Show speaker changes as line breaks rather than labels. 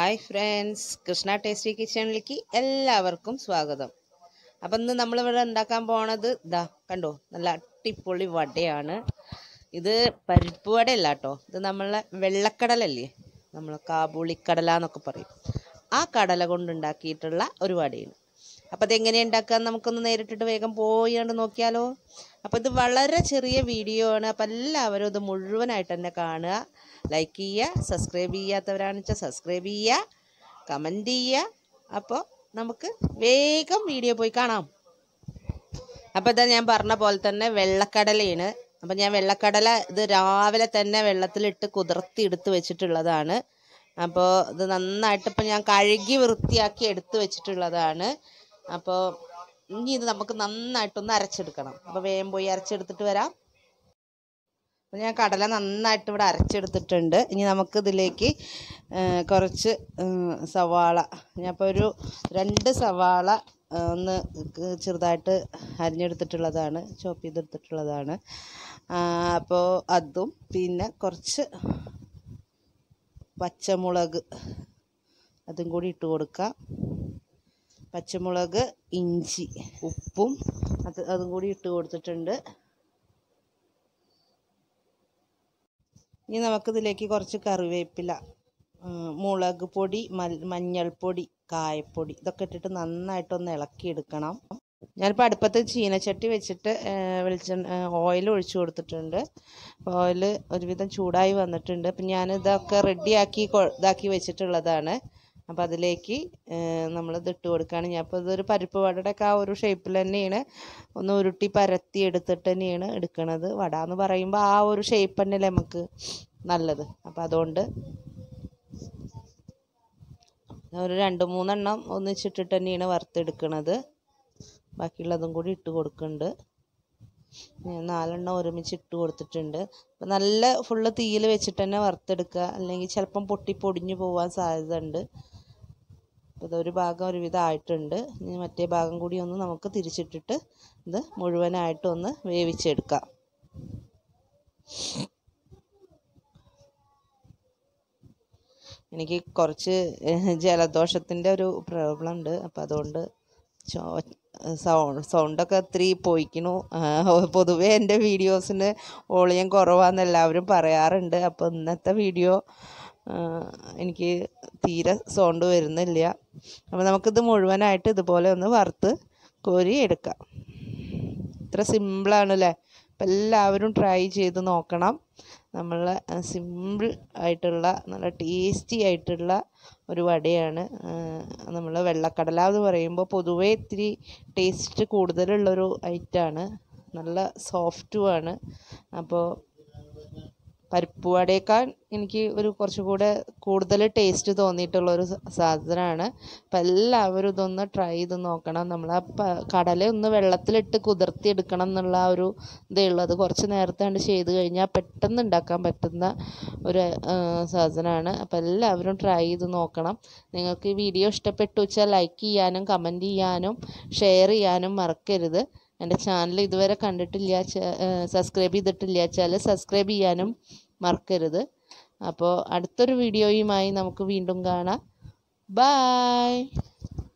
hi friends Krishna tasty കിച്ചണിലേക്ക് എല്ലാവർക്കും സ്വാഗതം അപ്പം ഇന്ന് നമ്മളിവിടെ ഉണ്ടാക്കാൻ പോണത് ഇതാ കണ്ടോ നല്ല അട്ടിപ്പൊളി വടയാണ് ഇത് പരിപ്പ് വടയല്ല കേട്ടോ ഇത് നമ്മളെ വെള്ളക്കടലല്ലേ നമ്മൾ കാബൂളിക്കടല എന്നൊക്കെ പറയും ആ കടല കൊണ്ടുണ്ടാക്കിയിട്ടുള്ള ഒരു വടയാണ് അപ്പോൾ അതെങ്ങനെ ഉണ്ടാക്കാൻ നമുക്കൊന്ന് നേരിട്ടിട്ട് വേഗം പോയി കണ്ട് നോക്കിയാലോ അപ്പോൾ ഇത് വളരെ ചെറിയ വീഡിയോ ആണ് അപ്പോൾ എല്ലാവരും ഇത് മുഴുവനായിട്ട് തന്നെ കാണുക ലൈക്ക് ചെയ്യുക സബ്സ്ക്രൈബ് ചെയ്യാത്തവരാണെന്ന് വെച്ചാൽ സബ്സ്ക്രൈബ് ചെയ്യുക കമൻറ്റ് ചെയ്യുക അപ്പോൾ നമുക്ക് വേഗം വീഡിയോ പോയി കാണാം അപ്പോൾ ഇതാ ഞാൻ പറഞ്ഞ പോലെ തന്നെ വെള്ളക്കടലയാണ് അപ്പം ഞാൻ വെള്ളക്കടല ഇത് രാവിലെ തന്നെ വെള്ളത്തിലിട്ട് കുതിർത്തി എടുത്ത് വെച്ചിട്ടുള്ളതാണ് അപ്പോൾ ഇത് നന്നായിട്ട് ഇപ്പം ഞാൻ കഴുകി വൃത്തിയാക്കി എടുത്ത് വെച്ചിട്ടുള്ളതാണ് അപ്പോൾ ഇനി ഇത് നമുക്ക് നന്നായിട്ടൊന്ന് അരച്ചെടുക്കണം അപ്പോൾ വേഗം പോയി അരച്ചെടുത്തിട്ട് വരാം അപ്പോൾ ഞാൻ കടല നന്നായിട്ട് ഇവിടെ അരച്ചെടുത്തിട്ടുണ്ട് ഇനി നമുക്ക് ഇതിലേക്ക് കുറച്ച് സവാള ഞാനിപ്പോൾ ഒരു രണ്ട് സവാള ആ, ഒന്ന് ക- ചെറുതായിട്ട് അരിഞ്ഞെടുത്തിട്ടുള്ളതാണ് ചോപ്പ് ചെയ്തെടുത്തിട്ടുള്ളതാണ് ആ, അപ്പോൾ അതും പിന്നെ കുറച്ച് പച്ചമുളക് അതും കൂടി ഇട്ട് കൊടുക്കാം പച്ചമുളക് ഇഞ്ചി ഉപ്പും അത് അതും കൂടി ഇട്ട് കൊടുത്തിട്ടുണ്ട് ഇനി നമുക്കിതിലേക്ക് കുറച്ച് കറിവേപ്പില ഉം, മുളക് പൊടി മൽ മഞ്ഞൾപ്പൊടി കായപ്പൊടി ഇതൊക്കെ ഇട്ടിട്ട് നന്നായിട്ടൊന്ന് ഇളക്കിയെടുക്കണം ഞാനിപ്പോൾ അടുപ്പത്ത് ചീനച്ചട്ടി വെച്ചിട്ട് വെളിച്ചെണ്ണ ഓയിൽ ഒഴിച്ചു കൊടുത്തിട്ടുണ്ട് ഓയിൽ ഒരുവിധം ചൂടായി വന്നിട്ടുണ്ട് അപ്പം ഞാനിതൊക്കെ റെഡിയാക്കി ഇതാക്കി വെച്ചിട്ടുള്ളതാണ് അപ്പോൾ അതിലേക്ക് നമ്മൾ ഇത് ഇട്ട് കൊടുക്കുകയാണ് ഞാൻ ഇപ്പോൾ ഇതൊരു പരിപ്പ് വടയുടെ ആ ഒരു ഷേപ്പിൽ തന്നെയാണ് ഒന്ന് ഉരുട്ടി പരത്തി എടുത്തിട്ട് തന്നെയാണ് എടുക്കണത് വട എന്ന് പറയുമ്പോൾ ആ ഒരു ഷേപ്പ് തന്നെയല്ലേ നമുക്ക് നല്ലത് അപ്പോൾ അതുകൊണ്ട് ഞാൻ ഒരു രണ്ട് മൂന്നെണ്ണം ഒന്നിച്ചിട്ടിട്ട് തന്നെയാണ് വറുത്തെടുക്കണത് ബാക്കിയുള്ളതും കൂടി ഇട്ട് കൊടുക്കുന്നുണ്ട് ഞാൻ നാലെണ്ണം ഒരുമിച്ച് ഇട്ട് കൊടുത്തിട്ടുണ്ട് അപ്പം നല്ല ഫുള്ള് തീയിൽ വെച്ചിട്ട് തന്നെ വറുത്തെടുക്കുക അല്ലെങ്കിൽ ചിലപ്പം പൊട്ടി പൊടിഞ്ഞു പോകാൻ സാധ്യത ഉണ്ട് അപ്പോൾ ഇതൊരു ഭാഗം ഒരുവിധം ആയിട്ടുണ്ട് ഇനി മറ്റേ ഭാഗം കൂടി ഒന്ന് നമുക്ക് തിരിച്ചിട്ടിട്ട് ഇത് മുഴുവനായിട്ടൊന്ന് വേവിച്ചെടുക്കാം എനിക്ക് കുറച്ച് ജലദോഷത്തിൻ്റെ ഒരു പ്രോബ്ലം ഉണ്ട് അപ്പോൾ അതുകൊണ്ട് ചോ സൗണ്ട് സൗണ്ടൊക്കെ ഒത്തിരി പോയിക്കണു പൊതുവേ എൻ്റെ വീഡിയോസിന് വോളിയം കുറവാന്ന് എല്ലാവരും പറയാറുണ്ട് അപ്പോൾ ഇന്നത്തെ വീഡിയോ എനിക്ക് തീരെ സൗണ്ട് വരുന്നില്ല അപ്പോൾ നമുക്കിത് മുഴുവനായിട്ട് ഇതുപോലെ ഒന്ന് വറുത്ത് കോരി എടുക്കാം ഇത്ര സിമ്പിളാണ് അല്ലേ അപ്പം എല്ലാവരും ട്രൈ ചെയ്ത് നോക്കണം നമ്മൾ സിമ്പിൾ ആയിട്ടുള്ള നല്ല ടേസ്റ്റി ആയിട്ടുള്ള ഒരു വടയാണ് നമ്മൾ വെള്ളക്കടല എന്ന് പറയുമ്പോൾ പൊതുവേ ഇത്തിരി ടേസ്റ്റ് കൂടുതലുള്ളൊരു ഐറ്റമാണ് നല്ല സോഫ്റ്റുമാണ് അപ്പോൾ പരിപ്പ് വടയേക്കാൾ എനിക്ക് ഒരു കുറച്ചുകൂടെ കൂടുതൽ ടേസ്റ്റ് തോന്നിയിട്ടുള്ളൊരു സ- സാധനമാണ് അപ്പം എല്ലാവരും ഇതൊന്ന് ട്രൈ ചെയ്ത് നോക്കണം നമ്മൾ ആ പ കടല ഒന്ന് വെള്ളത്തിലിട്ട് കുതിർത്തി എടുക്കണം എന്നുള്ള ആ ഒരു ഇതേ ഉള്ളൂ അത് കുറച്ച് നേരത്തെ കണ്ട് ചെയ്ത് കഴിഞ്ഞാൽ പെട്ടെന്ന് ഉണ്ടാക്കാൻ പറ്റുന്ന ഒരു ആ, സാധനമാണ് അപ്പം എല്ലാവരും ട്രൈ ചെയ്ത് നോക്കണം നിങ്ങൾക്ക് ഈ വീഡിയോ ഇഷ്ടപ്പെട്ടു വെച്ചാൽ ലൈക്ക് ചെയ്യാനും കമൻറ്റ് ചെയ്യാനും ഷെയർ ചെയ്യാനും മറക്കരുത് എൻ്റെ ചാനൽ ഇതുവരെ കണ്ടിട്ടില്ല സബ്സ്ക്രൈബ് ചെയ്തിട്ടില്ല വെച്ചാൽ സബ്സ്ക്രൈബ് ചെയ്യാനും മറക്കരുത് അപ്പോൾ അടുത്തൊരു വീഡിയോയുമായി നമുക്ക് വീണ്ടും കാണാം ബായ്